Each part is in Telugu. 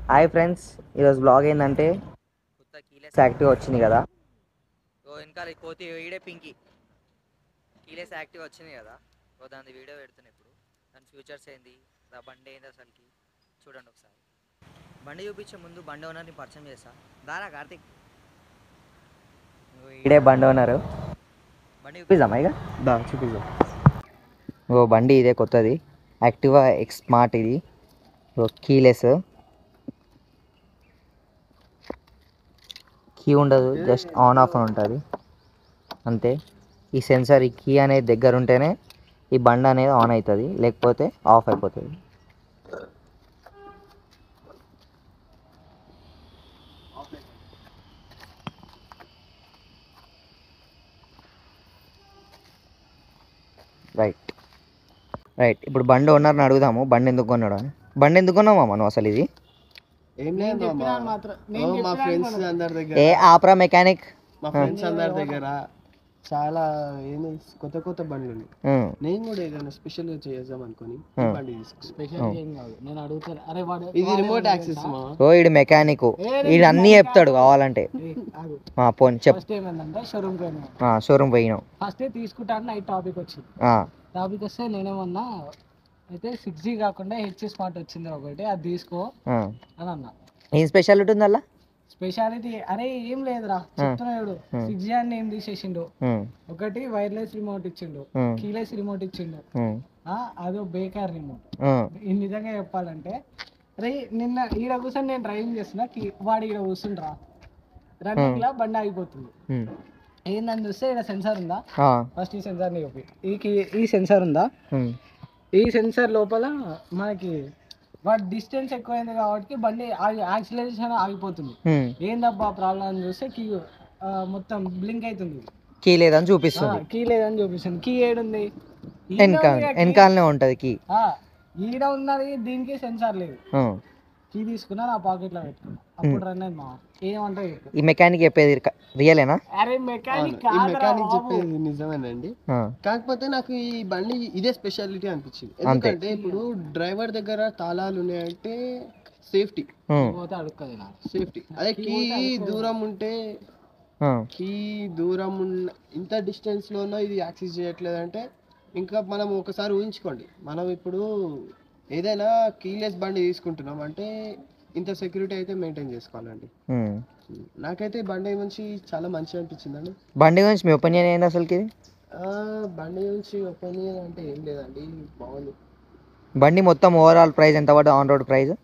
హాయ్ ఫ్రెండ్స్ ఈరోజు బ్లాగ్ ఏంటంటే కొత్త కీలెస్ యాక్టివ్ వచ్చింది కదా ఓ వెనకాల ఈ కోతి ఈడే పింకి కీలెస్ యాక్టివ్ వచ్చింది కదా ఓ దాని వీడియో పెడుతున్నా ఇప్పుడు దాని ఫ్యూచర్స్ ఏంది దా బండి ఏంది అసలుకి చూడండి ఒకసారి బండి చూపించే ముందు బండి ఓనర్ని పరిచయం చేస్తా దారా కార్తిక్ ఇగో ఈడే బండి ఓనరు బండి చూపిద్దామా ఇక దా చూపిద్దాం ఓ బండి ఇదే కొత్తది యాక్టివా ఎక్స్ స్మార్ట్ ఇది ఓ కీలెస్ కీ ఉండదు జస్ట్ ఆన్ ఆఫ్ అని ఉంటుంది అంతే ఈ సెన్సార్ ఈ కీ అనేది దగ్గర ఉంటేనే ఈ బండి అనేది ఆన్ అవుతుంది లేకపోతే ఆఫ్ అయిపోతుంది రైట్ రైట్ ఇప్పుడు బండి ఓనర్ని అడుగుదాము బండి ఎందుకు కొన్నాడు అని బండి ఎందుకు కొన్నావా మనం అసలు ఇది ఏం లేదు మామ. ఓ, మా ఫ్రెండ్స్ అందరి దగ్గర ఏ ఆప్రా మెకానిక్ మా ఫ్రెండ్స్ అందరి దగ్గర చాలా ఏంది కొత్త కొత్త బండ్లు ఉన్నాయి నేను కూడా ఏదైనా స్పెషల్ గా చేద్దాం అనుకుని ఈ బండి తీసుకున్నా స్పెషల్ ఏం కాదు నేను అడుగుతాను అరే వాడు ఇది రిమోట్ యాక్సెస్ మా ఓ ఈడు మెకానిక్ ఈడు అన్నీ చెప్తాడు కావాలంటే ఆగు ఆ, పోనీ చెప్ ఫస్ట్ ఏమైందంటే షోరూమ్ పోయినా షోరూమ్ పోయినాం ఫస్ట్ తీసుకుంటాను నైట్ టాపిక్ వచ్చింది ఆ, టాపిక్ వస్తే నేనేమన్నా అయితే సిక్స్ జీ కాకుండా హెచ్ స్మార్ట్ వచ్చింది ఒకటి అది తీసుకో ఆ. అని అన్నా ఏం స్పెషాలిటీ ఉంది అలా స్పెషాలిటీ అరే ఏం లేదురా చెప్తున్నాడు సిక్స్ జీ అని ఏం తీసేసిండు ఒకటి వైర్లెస్ రిమోట్ ఇచ్చిండు కీలెస్ రిమోట్ ఇచ్చిండు ఆ, అదో బేకార్ రిమోట్ ఈ నిజంగా చెప్పాలంటే రే నిన్న ఈడ కూర్చొని నేను డ్రైవింగ్ చేస్తున్నా కీ- వాడు ఈడ కూర్చుండ్రా రన్నింగ్ లా బండి ఆగిపోతుంది ఏందని చూస్తే ఇక్కడ సెన్సార్ ఉందా ఫస్ట్ ఈ సెన్సార్ ని చూపి ఈ కీ- ఈ సెన్సార్ ఉందా ఈ సెన్సార్ లోపల మనకి వాటి డిస్టెన్స్ ఎక్కువైంది కాబట్టి బండి యాక్సిలరేషన్ ఆగిపోతుంది ఏందబ్బా ప్రాబ్లం అని చూస్తే కీ ఆ, మొత్తం బ్లింక్ అవుతుంది కీ లేదని చూపిస్తుంది కీ లేదని చూపిస్తుంది కీ ఏడుంది ఈడ వెనక ఉంది key. వెనకాలనే ఉంటుంది కీ ఆ, ఈడ ఉన్నది దీనికి సెన్సార్ లేదు కీ తీసుకున్నా నా పాకెట్ లో పెట్టుకున్నా అప్పుడు రన్ అయింది మా ఏమంటే చెప్పు. ఈ మెకానిక్ చెప్పేది రియలేనా అరే మెకానిక్ ఈ మెకానిక్ చెప్పేది నిజమేనండి కాకపోతే నాకు ఈ బండి ఇదే స్పెషాలిటీ అనిపించింది ఎందుకంటే ఇప్పుడు డ్రైవర్ దగ్గర తాళాలు ఉన్నాయంటే సేఫ్టీ పోతే అడుక్కది నా సేఫ్టీ అదే కీ దూరం ఉంటే కీ దూరం ఉన్న ఇంత డిస్టెన్స్ లోనో ఇది యాక్సెస్ చేయట్లేదంటే ఇంకా మనం ఒకసారి ఊహించుకోండి మనం ఇప్పుడు ఏదైనా కీలెస్ బండి తీసుకుంటున్నాం అంటే ఇంత సెక్యూరిటీ అయితే మెయింటైన్ చేసుకోవాలండి నాకైతే ఈ బండి గురించి చాలా మంచిగా అనిపించిందండి బండి గురించి మీ ఒపీనియన్ ఏంది అసలుకి ఇది ఆ, బండి గురించి ఒపీనియన్ అంటే ఏం లేదండి బాగుంది బండి మొత్తం ఓవరాల్ ప్రైస్ ఎంత పడ్డ on road price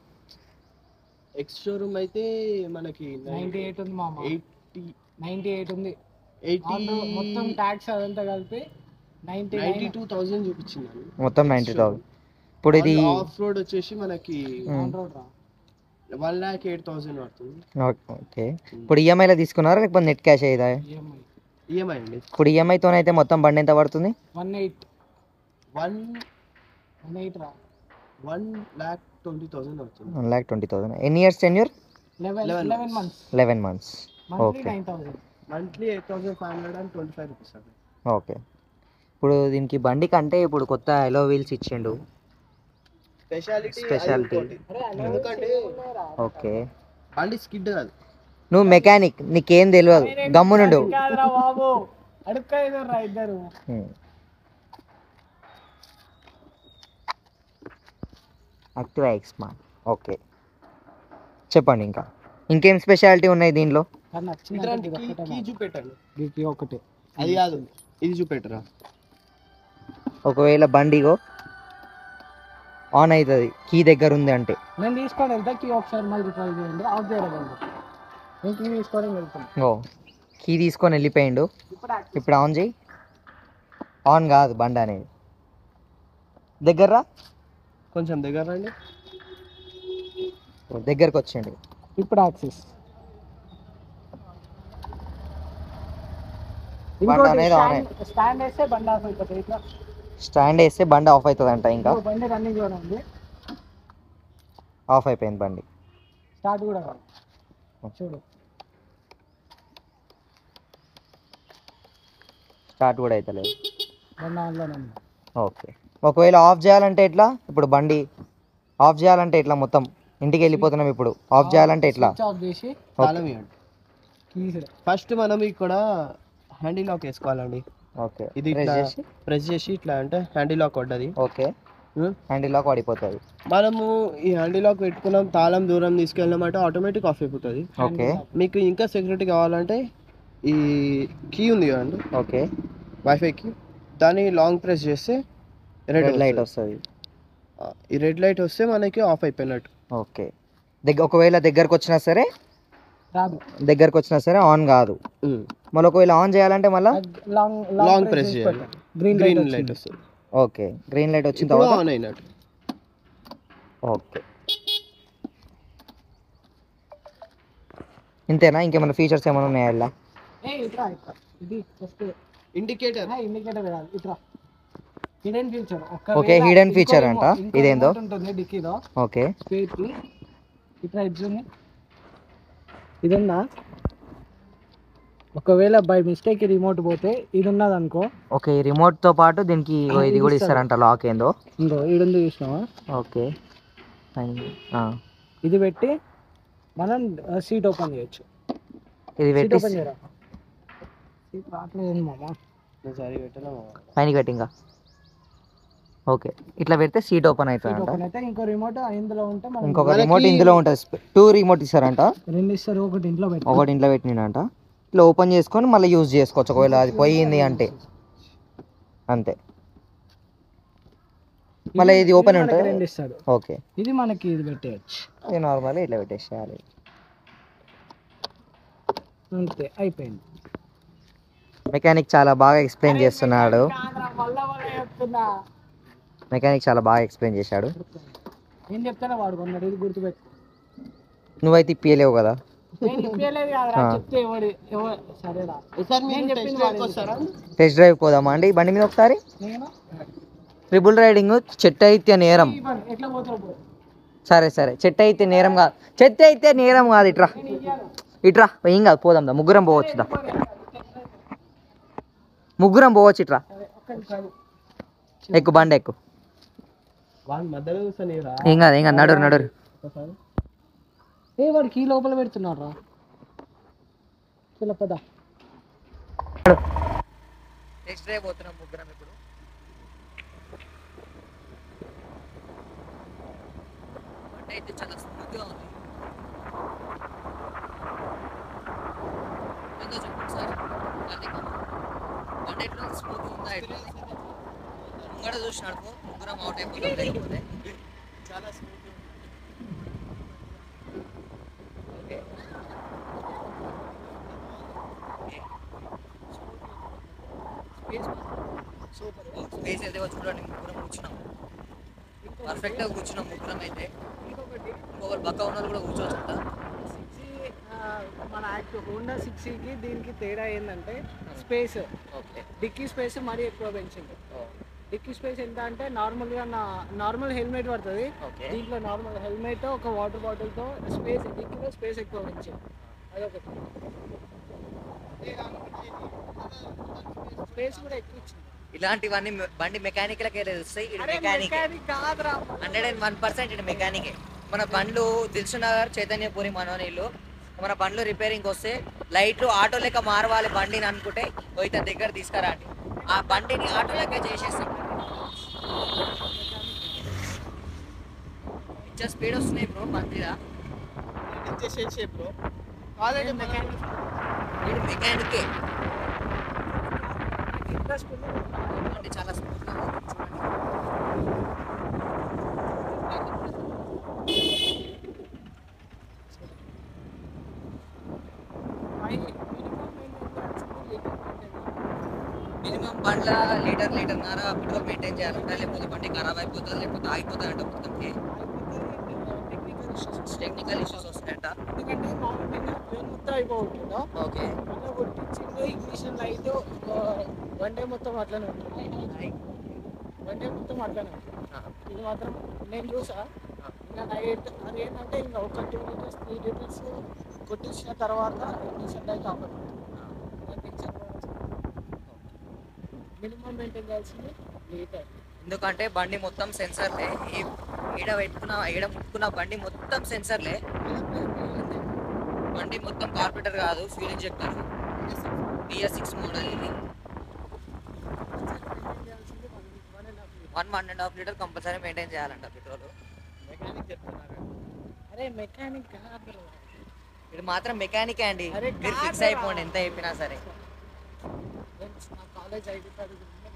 ex showroom అయితే మనకి నైన్టీ ఎయిట్ ఉంది మామ ఎయిటీ నైన్టీ ఎయిట్ ఉంది ఎయిటీ అందులో మొత్తం ట్యాక్స్ అదంతా కలిపి నైన్టీ నైన్టీ టూ థౌజండ్ చూపించిందండి మొత్తం నైంటీ థౌసండ్ ఇప్పుడు ఇది ఆఫ్ రోడ్ వచ్చేసి మనకి ఆన్ రోడ్ రా వన్ ల్యాక్ ఎయిట్ థౌసండ్ పడుతుంది ఓకే ఇప్పుడు ఈఎంఐలో తీసుకున్నారా లేకపోతే నెట్ క్యాష్ అయ్యేదా ఈఎంఐ ఈఎంఐ అండి ఇప్పుడు ఈఎంఐతోనైతే మొత్తం బండి ఎంత పడుతుంది one eight one one eight రా వన్ ల్యాక్ ట్వంటీ థౌసండ్ అవుతుంది వన్ ల్యాక్ ట్వంటీ థౌసండ్ ఎన్ని years ten year eleven eleven months eleven months monthly okay nine thousand monthly eight thousand five hundred and twenty five rupees అండి ఓకే ఇప్పుడు దీనికి బండి కంటే ఇప్పుడు కొత్త ఎలో వీల్స్ ఇచ్చిండు స్పెషాలిటీ Specialty. ఎందుకంటే ఓకే బండి స్కిడ్ కాదు నువ్వు మెకానిక్ నీకేం తెలియదు గమ్మునుండు కాదురా బాబు అడుక్కైదు రా ఇద్దరు యాక్టివ్ ఎక్స్మార్ట్ ఓకే చెప్పండి ఇంకా ఇంకేం స్పెషాలిటీ ఉన్నాయి దీనిలో కానీ నచ్చింది ఇట్లాంటి ఇది కీ ఒక్కటే కీ చూపెట్టండి దీనికి ఒకటే అది కాదు ఇది చూపెట్టరా ఒకవేళ బండిగో ఆన్ అవుతుంది కీ దగ్గర ఉంది అంటే నేను తీసుకొని వెళ్తా కీ ఒకసారి మళ్ళీ ట్రై చేయండి ఆఫ్ చేయడం నేను కీ తీసుకొని వెళ్తాను ఓ కీ తీసుకొని వెళ్ళిపోయిండు ఇప్పుడు యాక్టివ్ ఇప్పుడు ఆన్ చేయి ఆన్ కాదు బండి అనేది దగ్గర కొంచెం దగ్గర రండి దగ్గరకు వచ్చిండు ఇప్పుడు యాక్సిస్ బండి అనేది ఆన్ స్టాండ్ స్టాండ్ వేస్తే బండి ఆఫ్ అయిపోతుంది ఇట్లా స్టాండ్ వేస్తే బండి ఆఫ్ అవుతుంది అంట ఇంకా ఓ బండి రన్నింగ్ లో ఉంది ఆఫ్ అయిపోయింది బండి స్టార్ట్ కూడా కాదు చూడు స్టార్ట్ కూడా అవుతలేదు బండి ఆన్లోనే ఉంది ఓకే ఒకవేళ ఆఫ్ చేయాలంటే ఎట్లా ఇప్పుడు బండి ఆఫ్ చేయాలంటే ఎట్లా మొత్తం ఇంటికి వెళ్ళిపోతున్నాం ఇప్పుడు ఆఫ్ చేయాలంటే ఎట్లా స్విచ్ ఆఫ్ చేసి తాళం ఇవ్వండి కీస్ ఫస్ట్ మనం ఇక్కడ హ్యాండీ లాక్ వేసుకోవాలండి ఓకే ఇది Press ఇట్లా చేసి ప్రెస్ చేసి ఇట్లా అంటే హ్యాండీ లాక్ పడ్డది ఓకే ఉం? హ్యాండిల్ లాక్ పడిపోతుంది మనము ఈ హ్యాండీ లాక్ పెట్టుకున్నాం తాళం దూరం తీసుకెళ్ళినామంటే ఆటోమేటిక్ ఆఫ్ అయిపోతుంది ఓకే మీకు ఇంకా సెక్యూరిటీ కావాలంటే ఈ కీ ఉంది కదండి ఓకే వైఫై కీ దాన్ని లాంగ్ ప్రెస్ చేస్తే రెడ్ రెడ్ లైట్ వస్తుంది ఈ రెడ్ లైట్ వస్తే మనకి ఆఫ్ అయిపోయినట్టు ఓకే దగ్గర ఒకవేళ దగ్గరకు వచ్చినా సరే రాదు దగ్గరకు వచ్చినా సరే ఆన్ కాదు మళ్ళీ ఒకవేళ ఆన్ చేయాలంటే మళ్ళీ లాంగ్ లాంగ్ ప్రెస్ చేయాలి గ్రీన్ గ్రీన్ లైట్ లైట్ వస్తుంది ఓకే గ్రీన్ లైట్ వచ్చిన ఇప్పుడు తర్వాత ఆన్ అయినట్టు ఓకే ఇంతేనా ఇంకేమైనా ఫీచర్స్ ఏమైనా ఉన్నాయా ఇలా ఏ ఇట్రా ఇట్రా ఇది ఫస్ట్ ఇండికేటర్ ఇండికేటర్ కాదు ఇట్రా hidden feature Okay, hidden feature అంట. ఇదేందో? ఉంటుంది డిక్కీలో ఓకే స్పేస్ ఇట్లా ఎడ్జుని ఇదుందా ఒకవేళ బై మిస్టేక్ రిమోట్ పోతే ఇది ఉన్నది అనుకో ఓకే ఈ రిమోట్ తో పాటు దీనికి ఇగో ఇది కూడా ఇస్తారంట లాక్ ఏందో ఇంకో ఈడుంది చూసినావా ఓకే ఇది పెట్టి మనం సీట్ ఓపెన్ చేయొచ్చు ఇది సీట్ పెట్టి ఓపెన్ చేయరా సీట్ రావట్లేదు మామ సరే పెట్టినా పైన పెట్టి ఇంకా ఓకే ఇట్లా పెడితే సీట్ ఓపెన్ సీట్ అవుతుందంట ఓపెన్ అయితే ఇంకో రిమోట్ ఇందులో ఉంటే మనం ఇంకొక మనకి- రిమోట్ ఇందులో ఉంటుంది టూ రిమోట్ ఇస్తారంట రెండు ఇస్తారు ఒకటి ఇంట్లో పెట్టి ఒకటి ఇంట్లో పెట్టినంట ఇట్లా ఓపెన్ చేసుకొని మళ్ళీ యూజ్ చేసుకోవచ్చు ఒకవేళ అది పోయింది అంటే అంతే మళ్ళీ ఇది ఓపెన్ మనకి ఉంటుంది రెండు ఇస్తాడు ఓకే ఇది మనకి ఇది పెట్టేయచ్చు ఇది నార్మల్ ఇట్లా పెట్టేసేయాలి అంతే అయిపోయింది మెకానిక్ చాలా బాగా ఎక్స్ప్లెయిన్ చేస్తున్నాడు మళ్ళా మళ్ళీ చెప్తున్నా మెకానిక్ చాలా బాగా ఎక్స్ప్లెయిన్ చేశాడు నేను చెప్తానే వాడు కొన్నాడు ఇది గుర్తుపెట్టు నువ్వైతే ఇప్పియలేవు కదా నేను ఇప్పలేదు కాదురా ఆ. చెప్తే ఎవడు ఎవరు సరేరా ఈసారి నేను మీరు చెప్పింది టెస్ట్ వాడు వస్తారా టెస్ట్ డ్రైవ్ పోదామా అండి ఈ బండి మీద ఒకసారి నేను ట్రిపుల్ రైడింగ్ చెట్టు అయితే నేరం ఇవ్వను. ఎట్లా పోతావు పో. సరే సరే చెట్టు అయితే నేరం కాదు చెట్టు అయితే నేరం కాదు ఇట్రా నేను ఇయ్యాను. ఇట్రా ఏం కాదు పోదాం దా ముగ్గురం పోవచ్చు దా ముగ్గురం పోవచ్చు ఇట్రా సరే, ఒక్క నిమిషం. ఎక్కు బండి ఎక్కు వాళ్ళ మధ్యలో చూస్తాను ఏం కాదు ఏం కాదు నడురు నడురు ఏ వాడు కీ లోపల పెడుతున్నాడు రా చూల పద టెస్ట్ డ్రైవ్ పోతున్నాం ముగ్గురం ఇప్పుడు బండి అయితే చాలా స్మూత్గా ఉంది ఏందో చెప్పు ఒకసారి కార్తీక్ మామ. బండి ఎట్లా ఉంది స్మూత్గా ఉందా ఎట్లా ఉంది ముంగడ చూసి నడుపు ముగ్గురం అవుట్ అయిపోతాం లేకపోతే చాలా స్మూత్ ఓకే సూపర్ స్పేస్ అయితే చూడండి ముగ్గురం కూర్చున్నాం పర్ఫెక్ట్గా కూర్చున్నాం ముగ్గురం అయితే ఇంకొకటి ఇంకొకరు పక్క ఉన్న వాళ్ళు కూడా కూర్చోవచ్చు సిక్స్ మన యాక్ట్ హోండా సిక్స్ కి దీనికి తేడా ఏంటంటే స్పేస్ ఓకే డిక్కీ స్పేస్ మరీ ఎక్కువ పెంచింది డిక్కీ స్పేస్ ఎంత అంటే నార్మల్గా నా నార్మల్ హెల్మెట్ పడుతుంది ఓకే దీంట్లో నార్మల్ హెల్మెట్ ఒక వాటర్ బాటిల్తో స్పేస్ డిక్కీలో స్పేస్ ఎక్కువ పెంచింది అదొకటి స్పేస్ కూడా ఎక్కువ ఇచ్చింది ఇలాంటివన్నీ మె- బండి మెకానికలకే తెలుస్తాయి ఇది అరే మెకానిక్ mechanic కాదురా హండ్రెడ్ అండ్ వన్ పర్సెంట్ ఇది మెకానికే మన బండ్లు దిల్సునగర్ చైతన్యపురి మనోనీళ్ళు మన బండ్లు రిపేరింగ్ వస్తే లైట్లు ఆటో లెక్క మారవాలి బండిని అనుకుంటే ఓ ఇతని దగ్గర తీసుకురండి ఆ బండిని ఆటో లెక్క చేసేస్తాం ఇచ్చే స్పీడ్ వస్తున్నాయి బ్రో మంచిగా షేప్ బ్రో కాదండి మెకానిక్ ఇది మెకానికే ఇంట్రెస్ట్ ఉంది బండి చాలా స్మూత్గా ఉంది చూడండి మినిమం బండ్ల లీటర్ లీటర్న్నర పెట్రోల్ మెయింటైన్ చేయాలంట లేకపోతే బండి ఖరాబ్ అయిపోతుంది లేకపోతే ఆగిపోతుంది అంట మొత్తంకి టెక్నికల్ ఇష్యూస్ వస్తాయంట ఎందుకంటే మామూలుగా ఫ్యూల్ మొత్తం అయిపోతుందా ఓకే మళ్ళీ కొట్టించింది ఇగ్నిషన్ లైట్ వన్ డే మొత్తం అట్లనే ఉంటుంది వన్ డే మొత్తం అట్లనే ఉంటుంది ఇది మాత్రం నేను చూసా ఇంకా నైట్ అది ఏంటంటే ఇంకా ఒక టూ లీటర్స్ త్రీ లీటర్స్ కొట్టించిన తర్వాత ignition light off minimum maintain చేయాల్సింది లీటర్ ఎందుకంటే బండి మొత్తం సెన్సర్లే ఈ ఈడ పెట్టుకున్న ఈడ ముట్టుకున్న బండి మొత్తం సెన్సర్లే బండి మొత్తం కార్పొరేటర్ కాదు fuel injector BS six model ఇది one one and half litre compulsory maintain చేయాలంట పెట్రోల్ మెకానిక్ చెప్తున్నారు అరే మెకానిక్ కాదు ఇది మాత్రం మెకానికే అండి అరే మీరు ఫిక్స్ కాదురా. అయిపోండి ఎంత చెప్పినా సరే ఫ్రెండ్స్ నా college ID card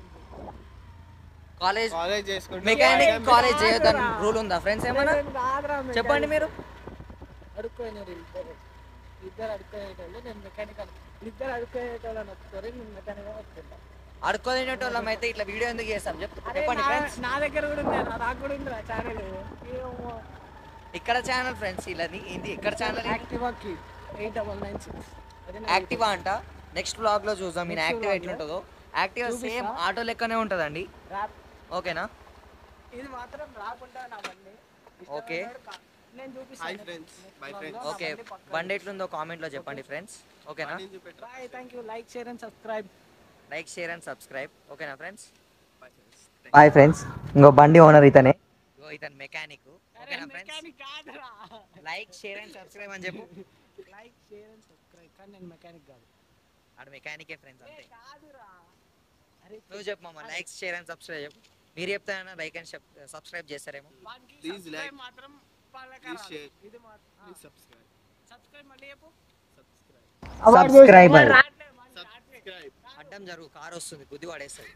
college college చేసుకుంటే మెకానిక్ కాలేజ్ చేయొద్దని కాదురా. రూల్ ఉందా ఫ్రెండ్స్ ఏమన్నా చెప్పండి మీరు అడుక్కోయినారు ఇద్దరు ఇద్దరు అడుక్కోయేటోళ్ళు నేను మెకానిక్ ఇద్దరు అడుక్కోయేటోళ్ళు అని ఒప్పుకోరు నేను మెకానిక్ ఒప్పుకుంటా అడుక్కోలేనటోళ్ళం అయితే ఇట్లా వీడియో ఎందుకు చేస్తాం చెప్పు అరే చెప్పండి నా- ఫ్రెండ్స్ నా దగ్గర కూడా ఉంది అన్న, నాకు కూడా ఉంది ఛానల్ ఇక్కడ ఛానల్ ఫ్రెండ్స్ ఇలా ఇది ఇక్కడ ఛానల్ యాక్టివాకి eight double nine six Activa అంట నెక్స్ట్ బ్లాగ్ లో చూద్దాం మీరు Next యాక్టివా vlog లో ఎట్లుంటుందో యాక్టివా చూపిస్తా. సేమ్ ఆటో లెక్కనే ఉంటుందండి ర్యాప్ ఓకేనా ఇది మాత్రం రాకుండా నా బండి Okay. ఇష్టమైనోడు కా- నేను హాయ్ చూపిస్తాను ఫ్రెండ్స్ బై ఫ్రెండ్స్ ఓకే బండి ఎట్లుందో కామెంట్ లో చెప్పండి ఫ్రెండ్స్ ఓకేనా bye thank you like share and subscribe like share and subscribe ఓకేనా friends bye friends bye friends ఇంకో బండి ఓనర్ ఇతనే ఇతను మెకానిక్ ఓకేనా ఫ్రెండ్స్ మెకానిక్ కాదురా లైక్ షేర్ అండ్ సబ్స్క్రైబ్ అని చెప్పు లైక్ షేర్ అండ్ సబ్స్క్రైబ్ కానీ నేను మెకానిక్ కాదు ఆడ మెకానికే ఫ్రెండ్స్ అంతే కాదురా అరే నువ్వు చెప్పు మామ లైక్ షేర్ అండ్ సబ్స్క్రైబ్ చెప్పు మీరు చెప్తానన్నా లైక్ అండ్ సబ్స్క్రైబ్ చేస్తారేమో వానికి Please subscribe like. మాత్రం పలకరాదు. Please share. ఇది మాత్రం ప్లీజ్ సబ్స్క్రైబ్ సబ్స్క్రైబ్ మళ్ళీ చెప్పు సబ్స్క్రైబ్ సబ్స్క్రైబర్ రాట్లే, మనకి రాట్లే. సబ్స్క్రైబ్ అడ్డం జరుగు కార్ వస్తుంది బుద్ధి పడేస్తుంది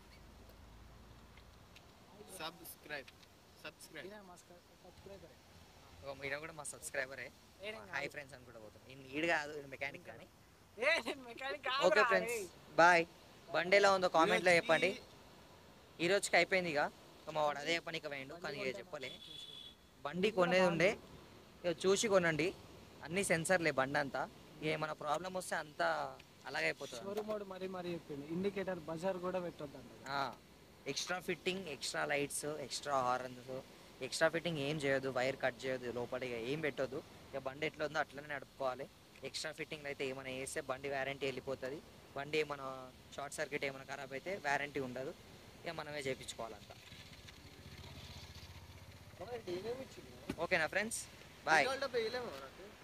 సబ్స్క్రైబ్ సబ్స్క్రైబ్ ఈయన మా సబ్స్క్రైబర్ ఓ, మీరు కూడా మా సబ్స్క్రైబరే హాయ్ ఫ్రెండ్స్ అని కూడా పోతాం ఈయన ఈడు కాదు ఈయన మెకానిక్ కానీ ఏ నేను మెకానిక్ ఓకే కాదురా ఫ్రెండ్స్ రేయ్. బాయ్ బండి ఎలా ఉందో కామెంట్లో చెప్పండి ఈ రోజుకి అయిపోయింది ఇక ఇక మా వాడు అదే చెప్పనీక పోయిండు కానీ ఇక చెప్పలే బండి కొనేది ఉండే ఇక చూసి కొనండి అన్ని సెన్సర్లే బండి అంతా ఏమైనా ప్రాబ్లం వస్తే అంతా అలాగే అయిపోతుంది షోరూమ్ వాడు మరీ మరీ చెప్పిండు ఇండికేటర్ బజార్ కూడా పెట్టొద్దంట extra fitting extra lights extra horns extra fitting ఏం చేయదు వైర్ కట్ చేయదు లోపల ఇక ఏం పెట్టొద్దు ఇక బండి ఎట్లా ఉందో అట్లనే నడుపుకోవాలి ఎక్స్ట్రా ఫిట్టింగ్ అయితే ఏమైనా వేస్తే బండి వ్యారంటీ వెళ్ళిపోతుంది బండి ఏమైనా షార్ట్ సర్క్యూట్ ఏమైనా ఖరాబ్ అయితే వ్యారంటీ ఉండదు ఇక మనమే చేయించుకోవాలంట ఓకేనా ఫ్రెండ్స్ బాయ్ డబ్బా వేయలేము నాకు